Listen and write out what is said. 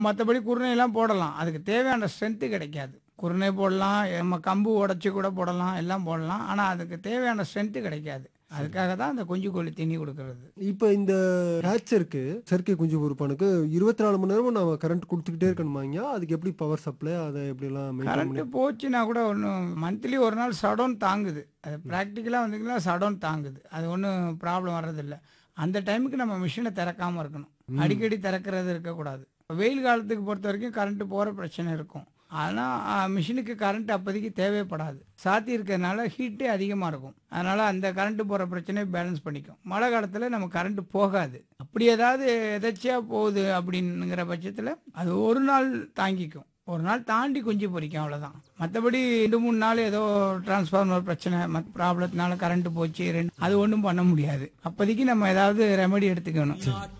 மற்றபடி குருணையெல்லாம் போடலாம் அதுக்கு தேவையான ஸ்ட்ரென்த்து கிடைக்காது குருணை போடலாம் நம்ம கம்பு உடச்சி கூட போடலாம் எல்லாம் போடலாம் ஆனால் அதுக்கு தேவையான ஸ்ட்ரென்த்து கிடைக்காது அதுக்காக தான் அந்த குஞ்சு கோழி தீனி கொடுக்கறது இப்போ இந்த ஹேச்சருக்கு செயற்கை குஞ்சு பொறுப்பானுக்கு இருபத்தி நாலு மணி நேரமும் நம்ம கரண்ட் கொடுத்துக்கிட்டே இருக்கணுமாங்க அதுக்கு எப்படி பவர் சப்ளை அதை எப்படிலாம் மெயின்டைன் கரண்ட்டு பண்ணி போச்சுன்னா கூட ஒன்றும் மந்த்லி ஒரு நாள் சடவுன் தாங்குது அது ப்ராக்டிக்கலாக வந்தீங்கன்னா சடவுன் தாங்குது அது ஒன்றும் ப்ராப்ளம் வர்றதில்ல அந்த டைமுக்கு நம்ம மிஷினை திறக்காம இருக்கணும் அடிக்கடி திறக்கிறது இருக்கக்கூடாது வெயில் காலத்துக்கு பொறுத்த வரைக்கும் கரண்ட்டு போகிற பிரச்சனை இருக்கும் ஆனால் மிஷினுக்கு கரண்ட் அப்போதைக்கு தேவைப்படாது சாத்தி இருக்கிறதுனால ஹீட்டே அதிகமாக இருக்கும் அதனால் அந்த கரண்ட்டு போகிற பிரச்சனையை பேலன்ஸ் பண்ணிக்கும் மழை காலத்தில் நம்ம கரண்ட்டு போகாது அப்படி ஏதாவது எதாச்சியாக போகுது அப்படிங்கிற பட்சத்தில் அது ஒரு நாள் தாங்கிக்கும் ஒரு நாள் தாண்டி குஞ்சு பொரிக்கும் அவ்வளோதான் மற்றபடி ரெண்டு மூணு நாள் ஏதோ டிரான்ஸ்ஃபார்மர் பிரச்சனை மற்ற ப்ராப்ளத்தினால கரண்ட் போச்சு ரெண்டு அது ஒன்றும் பண்ண முடியாது அப்போதைக்கு நம்ம ஏதாவது ரெமெடி எடுத்துக்கணும்